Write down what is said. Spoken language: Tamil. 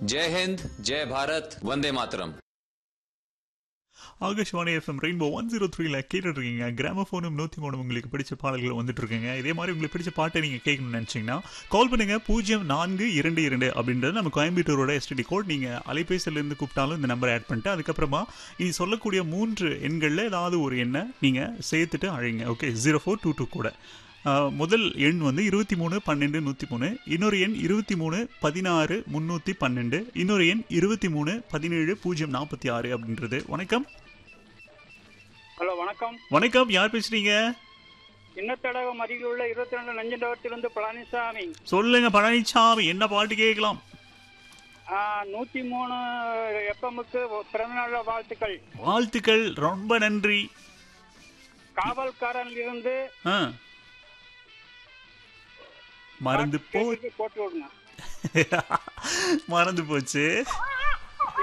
जय हिंद जय भारत वंदे मातरम Akashvani FM rainbow one zero த்ரீல கேட்டுட்டு இருக்கீங்க கிராமஃபோனும் நூற்றி மூணு உங்களுக்கு பிடிச்ச பாடல்கள் வந்துட்டு இருக்குங்க இதே மாதிரி உங்களுக்கு பிடிச்ச பாட்டை நீங்கள் கேட்கணும்னு நினச்சிங்கன்னா கால் பண்ணுங்க பூஜ்ஜியம் நான்கு இரண்டு இரண்டு அப்படின்றது நம்ம கோயம்புத்தூரோட எஸ்டிடி கோட் நீங்கள் அலைபேசியிலேருந்து கூப்பிட்டாலும் இந்த நம்பரை ஆட் பண்ணிட்டு அதுக்கப்புறமா இனி சொல்லக்கூடிய மூன்று எண்களில் ஏதாவது ஒரு எண்ணை நீங்கள் சேர்த்துட்டு அழைங்க okay zero four two two கூட ஆஹ், முதல் எண் வந்து இருபத்தி மூணு பன்னெண்டு நூற்றி மூணு இன்னொரு எண் இருபத்தி மூணு பதினாறு முந்நூற்றி பன்னெண்டு இன்னொரு எண் இருபத்தி மூணு பதினேழு பூஜ்ஜியம் நாற்பத்தி ஆறு அப்படின்றது வணக்கம் ஹலோ வணக்கம் வணக்கம் யார் பேசுறீங்க இன்னத்தடகம் அருகில் உள்ள இருபத்தி ரெண்டு நஞ்சண்டவத்திலிருந்து பழனிசாமி சொல்லுங்க பழனிசாமி என்ன பாட்டு கேட்கலாம் ஆ, நூத்தி மூணு எஃப்எம்முக்கு பிறந்தநாள் வாழ்த்துக்கள் வாழ்த்துக்கள் ரொம்ப நன்றி காவல்காரனில் இருந்து ஆ. மறந்து போ போட்டு விடுங்க மறந்து போச்சு